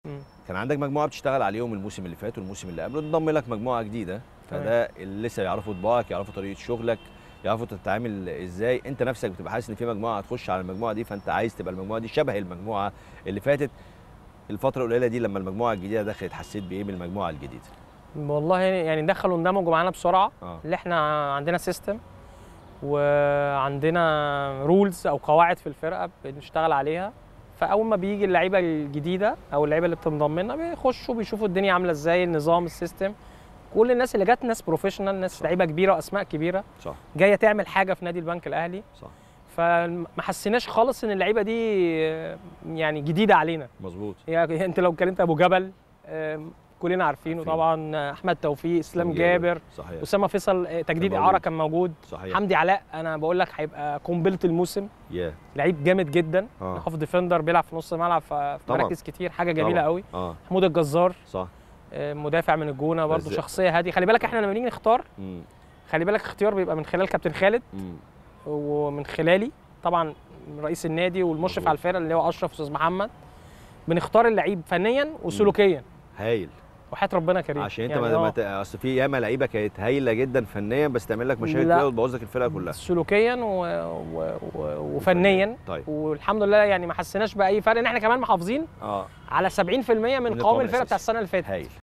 مم. كان عندك مجموعه بتشتغل عليهم الموسم اللي فات والموسم اللي قبله انضم لك مجموعه جديده فده اللي لسه يعرفوا طباعك يعرفوا طريقه شغلك يعرفوا تتعامل ازاي انت نفسك بتبقى حاسس ان في مجموعه هتخش على المجموعه دي فانت عايز تبقى المجموعه دي شبه المجموعه اللي فاتت الفتره القليله دي لما المجموعه الجديده دخلت حسيت بايه من المجموعه الجديده والله يعني دخلوا اندمجوا معانا بسرعه اه اللي احنا عندنا سيستم وعندنا رولز او قواعد في الفرقه بنشتغل عليها فاول ما بيجي اللعيبه الجديده او اللعيبه اللي بتنضم لنا بيخشوا بيشوفوا الدنيا عامله ازاي النظام السيستم كل الناس اللي جت ناس بروفيشنال ناس صح. لعيبه كبيره واسماء كبيره صح جايه تعمل حاجه في نادي البنك الاهلي صح فما حسيناش خالص ان اللعيبه دي يعني جديده علينا مظبوط يعني انت لو كلمت ابو جبل آم، كلنا عارفينه عارفين. طبعا احمد توفيق اسلام جابر صحيح اسامه فيصل آه، تجديد كان اعاره موجود. كان موجود صحيح حمدي علاء انا بقول لك هيبقى قنبله الموسم يا لعيب جامد جدا اه هاف ديفندر بيلعب في نص الملعب ف- في طبعاً. مراكز كتير حاجه جميله طبعاً. قوي اه محمود الجزار صح آه، مدافع من الجونه برضه بس- شخصيه هادي خلي بالك احنا لما بنيجي نختار امم خلي بالك اختيار بيبقى من خلال كابتن خالد امم ومن خلالي طبعا رئيس النادي والمشرف مظبوط. على الفرقه اللي هو اشرف استاذ محمد بنختار اللعيب فنيا وسلوكيا هايل وحياه ربنا كريم عشان انت يعني ما ما آه، ت- اصل في ياما لعيبه كانت هايله جدا فنيا بس تعمل لك مشاكل لا. كده وتبوظ لك الفرقه كلها سلوكيا و... و... و... وفنيا طيب والحمد لله يعني ما حسيناش باي فرق ان احنا كمان محافظين اه على 70% من من قوام القوام الفرقه بتاع الأساسي. السنه اللي فاتت هايل